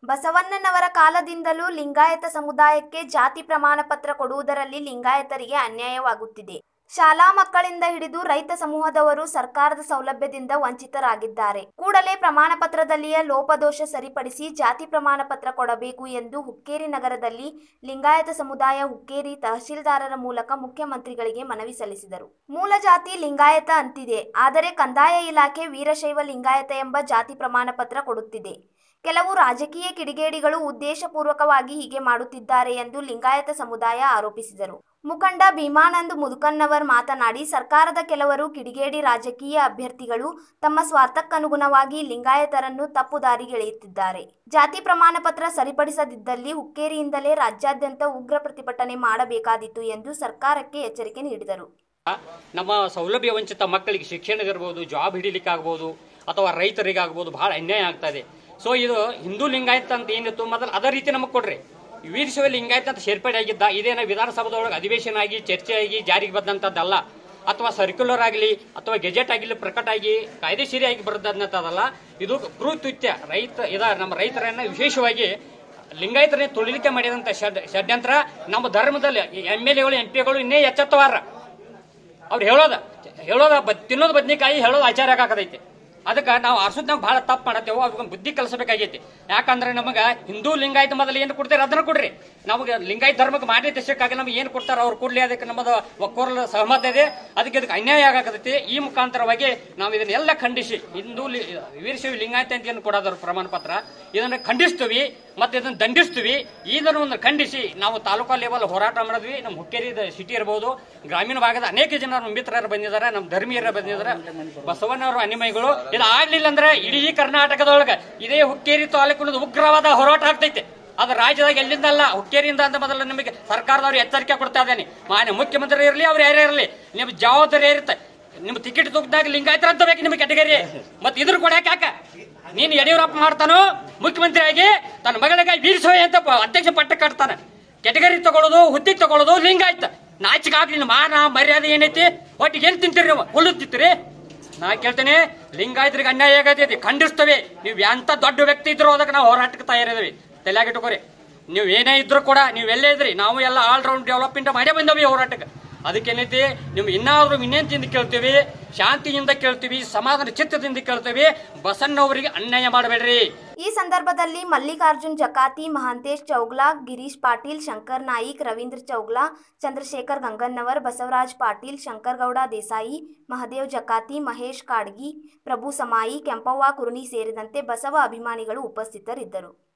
ಬಸವಣ್ಣನವರ ಕಾಲದಿಂದಲೂ ಲಿಂಗಾಯತ ಸಮುದಾಯಕ್ಕೆ ಜಾತಿ ಪ್ರಮಾಣ ಪತ್ರ ಕೊಡುವುದರಲ್ಲಿ ಲಿಂಗಾಯತರಿಗೆ ಅನ್ಯಾಯವಾಗುತ್ತಿದೆ ಶಾಲಾ ಮಕ್ಕಳಿಂದ ಹಿಡಿದು ರೈತ ಸಮೂಹದವರು ಸರ್ಕಾರದ ಸೌಲಭ್ಯದಿಂದ ವಂಚಿತರಾಗಿದ್ದಾರೆ ಕೂಡಲೇ ಪ್ರಮಾಣ ಪತ್ರದಲ್ಲಿಯ ಲೋಪದೋಷ ಸರಿಪಡಿಸಿ ಜಾತಿ ಪ್ರಮಾಣ ಪತ್ರ ಕೊಡಬೇಕು ಎಂದು ಹುಕ್ಕೇರಿ ನಗರದಲ್ಲಿ ಲಿಂಗಾಯತ ಸಮುದಾಯ ಹುಕ್ಕೇರಿ ತಹಶೀಲ್ದಾರರ ಮೂಲಕ ಮುಖ್ಯಮಂತ್ರಿಗಳಿಗೆ ಮನವಿ ಸಲ್ಲಿಸಿದರು ಮೂಲ ಜಾತಿ ಲಿಂಗಾಯತ ಅಂತಿದೆ ಆದರೆ ಕಂದಾಯ ಇಲಾಖೆ ವೀರಶೈವ ಲಿಂಗಾಯತ ಎಂಬ ಜಾತಿ ಪ್ರಮಾಣ ಪತ್ರ ಕೊಡುತ್ತಿದೆ ಕೆಲವು ರಾಜಕೀಯ ಕಿಡಿಗೇಡಿಗಳು ಉದ್ದೇಶಪೂರ್ವಕವಾಗಿ ಹೀಗೆ ಮಾಡುತ್ತಿದ್ದಾರೆ ಎಂದು ಲಿಂಗಾಯತ ಸಮುದಾಯ ಆರೋಪಿಸಿದರು ಮುಖಂಡ ಭೀಮಾನಂದ್ ಮುದುಕನ್ನವರ್ ಮಾತನಾಡಿ ಸರ್ಕಾರದ ಕೆಲವರು ಕಿಡಿಗೇಡಿ ರಾಜಕೀಯ ಅಭ್ಯರ್ಥಿಗಳು ತಮ್ಮ ಸ್ವಾರ್ಥಕ್ಕನುಗುಣವಾಗಿ ಲಿಂಗಾಯತರನ್ನು ತಪ್ಪು ದಾರಿಗೆಳೆಯುತ್ತಿದ್ದಾರೆ ಜಾತಿ ಪ್ರಮಾಣ ಪತ್ರ ಸರಿಪಡಿಸದಿದ್ದಲ್ಲಿ ಹುಕ್ಕೇರಿಯಿಂದಲೇ ರಾಜ್ಯಾದ್ಯಂತ ಉಗ್ರ ಪ್ರತಿಭಟನೆ ಮಾಡಬೇಕಾದೀತು ಎಂದು ಸರ್ಕಾರಕ್ಕೆ ಎಚ್ಚರಿಕೆ ನೀಡಿದರು ನಮ್ಮ ಸೌಲಭ್ಯ ವಂಚಿತ ಮಕ್ಕಳಿಗೆ ಶಿಕ್ಷಣದಿರ್ಬೋದು ಜಾಬ್ ಹಿಡಿಲಿಕ್ಕಾಗ್ಬೋದು ಅಥವಾ ರೈತರಿಗಾಗ್ಬೋದು ಬಹಳ ಅನ್ಯಾಯ ಆಗ್ತಾ ಇದೆ ಸೊ ಇದು ಹಿಂದೂ ಲಿಂಗಾಯತ ಅಂತ ಏನಿತ್ತು ಮೊದಲು ಅದೇ ರೀತಿ ನಮಗೆ ಕೊಡ್ರಿ ವೀರಶೈವ ಲಿಂಗಾಯತ ಅಂತ ಸೇರ್ಪಡೆ ಆಗಿದ್ದ ಇದೇನ ವಿಧಾನಸಭಾದೊಳಗೆ ಅಧಿವೇಶನ ಆಗಿ ಚರ್ಚೆ ಆಗಿ ಜಾರಿಗೆ ಬಂದಂಥದ್ದಲ್ಲ ಅಥವಾ ಸರ್ಕ್ಯುಲರ್ ಆಗಲಿ ಅಥವಾ ಗೆಜೆಟ್ ಆಗಲಿ ಪ್ರಕಟ ಆಗಿ ಕಾಯ್ದೆಶೀರಿಯಾಗಿ ಬರೆದಂಥದ್ದಲ್ಲ ಇದು ಕೃತ್ಯ ರೈತ ಇದ ನಮ್ಮ ರೈತರನ್ನ ವಿಶೇಷವಾಗಿ ಲಿಂಗಾಯತರನ್ನ ತುಳಿಲಿಕ್ಕೆ ಮಾಡಿದಂಥ ಷಡ್ ಷಡ್ಯಂತ್ರ ನಮ್ಮ ಧರ್ಮದಲ್ಲಿ ಎಮ್ ಎಲ್ ಎಗಳು ಎಂ ಪಿಗಳು ಇನ್ನೇ ಎಚ್ಚೆತ್ತವಾರ ಅವ್ರು ಹೇಳೋದ ಹೇಳೋದ ಬ- ತಿನ್ನೋದು ಬದ್ನಿಕಾಯಿ ಹೇಳೋದು ಆಚಾರ ಆಗಾಕದೈತಿ ಅದಕ್ಕೆ ನಾವು ಆರ್ಸೋದ್ ನಾವು ಭಾಳ ತಪ್ಪು ಮಾಡತ್ತೇವೆ ಅವ್ರಿಗೆ ಬುದ್ಧಿ ಕಲಿಸಬೇಕಾಗೈತಿ ಯಾಕಂದ್ರೆ ನಮಗೆ ಹಿಂದೂ ಲಿಂಗಾಯತ ಮೊದಲು ಏನು ಕೊಡ್ತಾರೆ ಅದನ್ನ ಕೊಡ್ರಿ ನಮಗೆ ಲಿಂಗಾಯತ ಧರ್ಮಕ್ಕೆ ಮಾಡಿ ದೇಶಕ್ಕಾಗಿ ನಮ್ಗೆ ಏನು ಕೊಡ್ತಾರೆ ಅವ್ರು ಕೊಡ್ಲಿ ಅದಕ್ಕೆ ನಮ್ಮದು ಒಕ್ಕೋರಲ ಸಹಮತ ಇದೆ ಅದಕ್ಕೆ ಅದಕ್ಕೆ ಅನ್ಯಾಯ ಆಗಾಕತೈತಿ ಈ ಮುಖಾಂತರವಾಗಿ ನಾವು ಇದನ್ನೆಲ್ಲ ಖಂಡಿಸಿ ಹಿಂದೂ ಲಿ- ವೀರಶೈವ ಲಿಂಗಾಯತ ಅಂತ ಏನು ಕೊಡೋದ್ರ ಪ್ರಮಾಣ ಪತ್ರ ಇದನ್ನ ಖಂಡಿಸ್ತೀವಿ ಮತ್ತೆ ಇದನ್ನ ದಂಡಿಸ್ತೀವಿ ಇದನ್ನು ಒಂದು ಖಂಡಿಸಿ ನಾವು ತಾಲೂಕಾ ಲೆವೆಲ್ ಹೋರಾಟ ಮಾಡಿದ್ವಿ ನಮ್ಮ ಹುಕ್ಕೇರಿ ಸಿಟಿ ಇರ್ಬೋದು ಗ್ರಾಮೀಣ ಭಾಗದ ಅನೇಕ ಜನ ನಮ್ಮ ಮಿತ್ರರು ಬಂದಿದ್ದಾರೆ ನಮ್ಮ ಧರ್ಮೀಯರು ಬಂದಿದ್ದಾರೆ ಬಸವಣ್ಣವರು ಅನಿಮಯಗಳು ಇದು ಆಗ್ಲಿಲ್ಲ ಅಂದ್ರೆ ಇಡೀ ಕರ್ನಾಟಕದೊಳಗೆ ಇದೇ ಹುಕ್ಕೇರಿ ತಾಲೂಕಿನ ಉಗ್ರವಾದ ಹೋರಾಟ ಆಗ್ತೈತೆ ಅದು ರಾಜ್ಯದಾಗ ಎಲ್ಲಿಂದಲ್ಲ ಹುಕ್ಕೇರಿಯಿಂದ ಅಂತ ಮೊದಲು ನಿಮಗೆ ಸರ್ಕಾರದವ್ರು ಎಚ್ಚರಿಕೆ ಕೊಡ್ತಾ ಇದ್ದೇನೆ ಮಾನ್ಯ ಮುಖ್ಯಮಂತ್ರಿ ಇರಲಿ ಅವ್ರು ಯಾರೇ ಇರಲಿ ನಿಮ್ಮ ಜವಾಬ್ದಾರಿ ಇರುತ್ತೆ ನಿಮ್ಮ ಟಿಕೆಟ್ ತುಗ್ದಾಗ ಲಿಂಗಾಯತರ ಅಂತ ಬೇಕು ನಿಮಗೆ ಕೆಟಗರಿ ಮತ್ತೆ ಇದ್ರ ಕೊಡಾಕ ಯಾಕ ನೀನು ಯಡಿಯೂರಪ್ಪ ಮಾಡ್ತಾನೋ ಮುಖ್ಯಮಂತ್ರಿ ಆಗಿ ತನ್ನ ಮಗಳಿಗೆ ವೀರಸೋಯ ಅಂತ ಪ- ಅಧ್ಯಕ್ಷ ಪಟ್ಟ ಕಟ್ತಾನೆ ಕೆಟಗರಿ ತಗೊಳ್ಳೋದು ಹುದ್ದೆ ತಗೊಳ್ಳೋದು ಲಿಂಗಾಯತ ನಾಚಿಕೆ ಆಗ್ಲಿ ನಿಮ್ಮ ಮಾನ ಮರ್ಯಾದೆ ಏನೈತಿ ಒಟ್ಟಿಗೆ ಏನ್ ತಿಂತೀರಿ ನೀವು ಹುಲ್ಲು ತಿಂತೀರಿ ನಾ ಕೇಳ್ತೇನೆ ಲಿಂಗಾಯತರಿಗೆ ಅನ್ಯಾಯ ಆಗತೈತಿ ಖಂಡಿಸ್ತೇವೆ ನೀವು ಎಂತ ದೊಡ್ಡ ವ್ಯಕ್ತಿ ಇದ್ರು ಅದಕ್ಕೆ ನಾವು ಹೋರಾಟಕ್ಕೆ ತಯಾರಿದೇವಿ ತಲೆಯಾಗಿಟ್ಟುಕೋರಿ ನೀವು ಏನೇ ಇದ್ರು ಕೂಡ ನೀವು ಎಲ್ಲೇ ಇದ್ರಿ ನಾವು ಎಲ್ಲ ಆಲ್ ರೌಂಡ್ ಡೆವಲಪ್ಮೆಂಟ್ ಮಾಡೇ ಬಂದವಿ ಹೋರಾಟಕ್ಕೆ ಅದಕ್ಕೇನೈತಿ ನೀವು ಇನ್ನಾದ್ರೂ ಇನ್ನೇಂತಿಂದ ಕೇಳ್ತೀವಿ ಶಾಂತಿಯಿಂದ ಕೇಳ್ತೀವಿ ಸಮಾಧಾನ ಚಿತ್ತದಿಂದ ಕೇಳ್ತೀವಿ ಬಸಣ್ಣವರಿಗೆ ಅನ್ಯಾಯ ಮಾಡಬೇಡ್ರಿ ಈ ಸಂದರ್ಭದಲ್ಲಿ ಮಲ್ಲಿಕಾರ್ಜುನ್ ಜಕಾತಿ ಮಹಾಂತೇಶ್ ಚೌಗ್ಲಾ ಗಿರೀಶ್ ಪಾಟೀಲ್ ಶಂಕರ್ ನಾಯಿಕ್ ರವೀಂದ್ರ ಚೌಗ್ಲಾ ಚಂದ್ರಶೇಖರ್ ಗಂಗನ್ನವರ್ ಬಸವರಾಜ್ ಪಾಟೀಲ್ ಶಂಕರಗೌಡ ದೇಸಾಯಿ ಮಹದೇವ್ ಜಕಾತಿ ಮಹೇಶ್ ಕಾಡ್ಗಿ ಪ್ರಭು ಸಮಾಯಿ ಕೆಂಪವ್ವ ಕುರುನಿ ಸೇರಿದಂತೆ ಬಸವ ಅಭಿಮಾನಿಗಳು ಉಪಸ್ಥಿತರಿದ್ದರು